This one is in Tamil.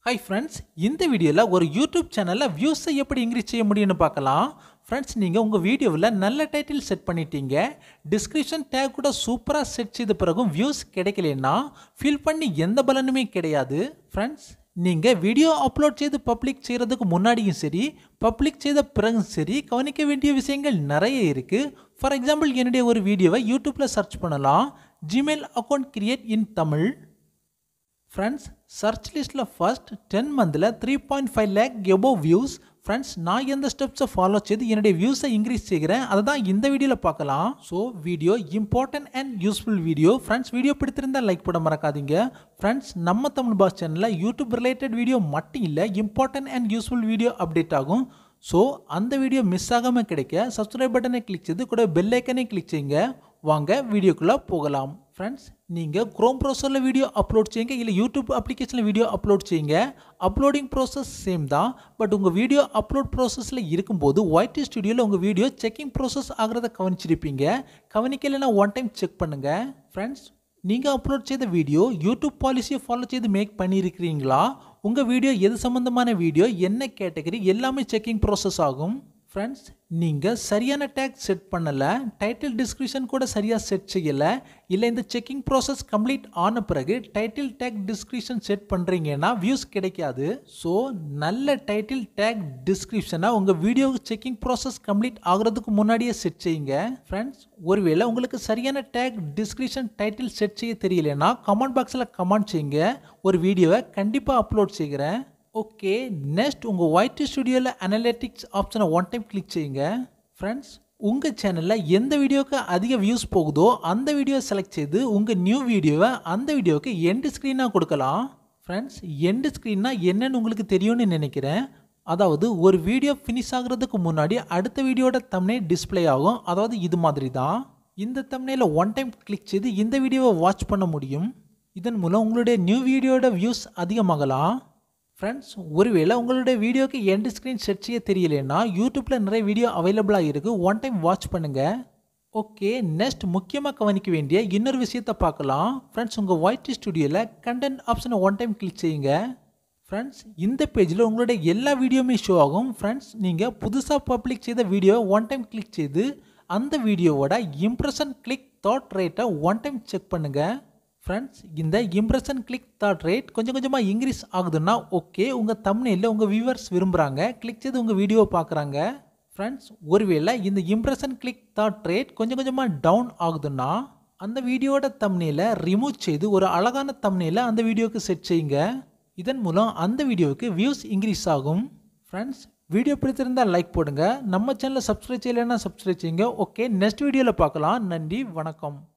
ஹாய் ஃப்ரெண்ட்ஸ் இந்த வீடியோவில் ஒரு யூடியூப் சேனலில் வியூஸை எப்படி இன்க்ரீஸ் செய்ய முடியும்னு பார்க்கலாம் ஃப்ரெண்ட்ஸ் நீங்கள் உங்கள் வீடியோவில் நல்ல டைட்டில் செட் பண்ணிட்டீங்க டிஸ்கிரிப்ஷன் டேக் கூட சூப்பராக செட் செய்த பிறகும் வியூஸ் கிடைக்கலன்னா ஃபீல் பண்ணி எந்த பலனுமே கிடையாது ஃப்ரெண்ட்ஸ் நீங்கள் வீடியோ அப்லோட் செய்து பப்ளிக் செய்கிறதுக்கு முன்னாடியும் சரி பப்ளிக் செய்த பிறகும் சரி கவனிக்க வேண்டிய விஷயங்கள் நிறைய இருக்குது ஃபார் எக்ஸாம்பிள் என்னுடைய ஒரு வீடியோவை யூடியூப்பில் சர்ச் பண்ணலாம் Gmail account create in Tamil friends search லிஸ்ட்டில் ஃபர்ஸ்ட் டென் மந்தில் three point five lakh above views friends நான் எந்த ஸ்டெப்ஸை ஃபாலோ செய்து என்னுடைய வியூஸை இன்க்ரீஸ் செய்கிறேன் அதை தான் இந்த வீடியோவில் பார்க்கலாம் so video important and useful video friends video பிடித்திருந்தால் லைக் போட மறக்காதீங்க ஃப்ரெண்ட்ஸ் நம்ம தமிழ் பாஸ் சேனலில் யூடியூப் ரிலேட்டட் வீடியோ மட்டும் இல்லை important and useful video update ஆகும் ஸோ அந்த வீடியோ மிஸ் ஆகாமல் கிடைக்க சப்ஸ்கிரைப் பட்டனை கிளிக் செய்து கூட பெல் ஐக்கனை கிளிக் செய்யுங்க வாங்க வீடியோக்குள்ளே போகலாம் ஃப்ரெண்ட்ஸ் நீங்கள் க்ரோம் ப்ரௌசரில் வீடியோ அப்லோட் செய்யுங்க இல்லை யூடியூப் அப்ளிகேஷனில் வீடியோ அப்லோட் செய்யுங்க அப்லோடிங் ப்ராசஸ் சேம் தான் பட் உங்கள் வீடியோ அப்லோட் ப்ராசஸில் இருக்கும்போது ஒயிட் ஸ்டுடியோவில் உங்கள் வீடியோ செக்கிங் ப்ராசஸ் ஆகிறத கவனிச்சிருப்பீங்க கவனிக்கலைன்னா ஒன் டைம் செக் பண்ணுங்கள் ஃப்ரெண்ட்ஸ் நீங்கள் அப்லோட் செய்த வீடியோ யூடியூப் பாலிசியை ஃபாலோ செய்து மேக் பண்ணியிருக்கிறீங்களா உங்கள் வீடியோ எது சம்மந்தமான வீடியோ என்ன கேட்டகரி எல்லாமே செக்கிங் ப்ராசஸ் ஆகும் ஃப்ரெண்ட்ஸ் நீங்கள் சரியான டேக் செட் பண்ணலை டைட்டில் டிஸ்கிரிப்ஷன் கூட சரியாக செட் செய்யலை இல்லை இந்த செக்கிங் ப்ராசஸ் கம்ப்ளீட் ஆன பிறகு டைட்டில் டேக் டிஸ்கிரிப்ஷன் செட் பண்ணுறீங்கன்னா வியூஸ் கிடைக்காது ஸோ நல்ல டைட்டில் டேக் டிஸ்கிரிப்ஷனை உங்கள் வீடியோ செக்கிங் ப்ராசஸ் கம்ப்ளீட் ஆகிறதுக்கு முன்னாடியே செட் செய்யுங்க ஃப்ரெண்ட்ஸ் ஒருவேளை உங்களுக்கு சரியான டேக் டிஸ்கிரிப்ஷன் டைட்டில் செட் செய்ய தெரியலனா கமெண்ட் பாக்ஸில் கமெண்ட் செய்யுங்க ஒரு வீடியோவை கண்டிப்பாக அப்லோட் செய்கிறேன் ஓகே நெக்ஸ்ட் உங்கள் ஒயிட் ஸ்டுடியோவில் அனலிட்டிக்ஸ் ஆப்ஷனை ஒன் டைம் கிளிக் செய்யுங்க ஃப்ரெண்ட்ஸ் உங்கள் சேனலில் எந்த வீடியோவுக்கு அதிக வியூஸ் போகுதோ அந்த வீடியோ செலக்ட் செய்து உங்கள் நியூ வீடியோவை அந்த வீடியோவுக்கு எண்டு ஸ்க்ரீனாக கொடுக்கலாம் ஃப்ரெண்ட்ஸ் எண்டு ஸ்க்ரீன்னா என்னன்னு உங்களுக்கு தெரியும்னு நினைக்கிறேன் அதாவது ஒரு வீடியோ ஃபினிஷ் ஆகுறதுக்கு முன்னாடி அடுத்த வீடியோட தம்னே டிஸ்பிளே ஆகும் அதாவது இது மாதிரி தான் இந்த தம்னேல ஒன் டைம் கிளிக் செய்து இந்த வீடியோவை வாட்ச் பண்ண முடியும் இதன் மூலம் உங்களுடைய நியூ வீடியோட வியூஸ் அதிகமாகலாம் ஃப்ரெண்ட்ஸ் ஒருவேளை உங்களுடைய வீடியோக்கு எண்ட் ஸ்க்ரீன் செட் செய்ய தெரியலன்னா யூடியூப்பில் நிறைய வீடியோ அவைலபிளாக இருக்குது ஒன் டைம் வாட்ச் பண்ணுங்கள் ஓகே நெக்ஸ்ட் முக்கியமாக கவனிக்க வேண்டிய இன்னொரு விஷயத்தை பார்க்கலாம் ஃப்ரெண்ட்ஸ் உங்கள் ஒயிட் ஸ்டுடியோவில் கண்டென்ட் ஆப்ஷனை ஒன் டைம் கிளிக் செய்யுங்க ஃப்ரெண்ட்ஸ் இந்த பேஜில் உங்களுடைய எல்லா வீடியோவுமே ஷோ ஆகும் ஃப்ரெண்ட்ஸ் நீங்கள் புதுசாக பப்ளிக் செய்த வீடியோவை ஒன் டைம் கிளிக் செய்து அந்த வீடியோவோட இம்ப்ரெஷன் கிளிக் தாட் ரேட்டை ஒன் டைம் செக் பண்ணுங்கள் ஃப்ரெண்ட்ஸ் இந்த இம்ப்ரெஷன் கிளிக் தாட் ரேட் கொஞ்சம் கொஞ்சமாக இன்க்ரீஸ் ஆகுதுன்னா ஓகே உங்கள் தமிழில் உங்கள் வியூவர்ஸ் விரும்புகிறாங்க கிளிக் செய்து உங்கள் வீடியோவை பார்க்குறாங்க ஃப்ரெண்ட்ஸ் ஒருவேளை இந்த இம்ப்ரெஷன் கிளிக் தாட் ரேட் கொஞ்சம் கொஞ்சமாக டவுன் ஆகுதுன்னா அந்த வீடியோட தம்னையில் ரிமூவ் செய்து ஒரு அழகான தம்னையில் அந்த வீடியோவுக்கு செட் செய்யுங்க இதன் மூலம் அந்த வீடியோவுக்கு வியூஸ் இன்க்ரீஸ் ஆகும் ஃப்ரெண்ட்ஸ் வீடியோ பிடித்திருந்தால் லைக் போடுங்க நம்ம சேனலை சப்ஸ்கிரைப் செய்யலைன்னா சப்ஸ்கிரைப் செய்யுங்க ஓகே நெக்ஸ்ட் வீடியோவில் பார்க்கலாம் நன்றி வணக்கம்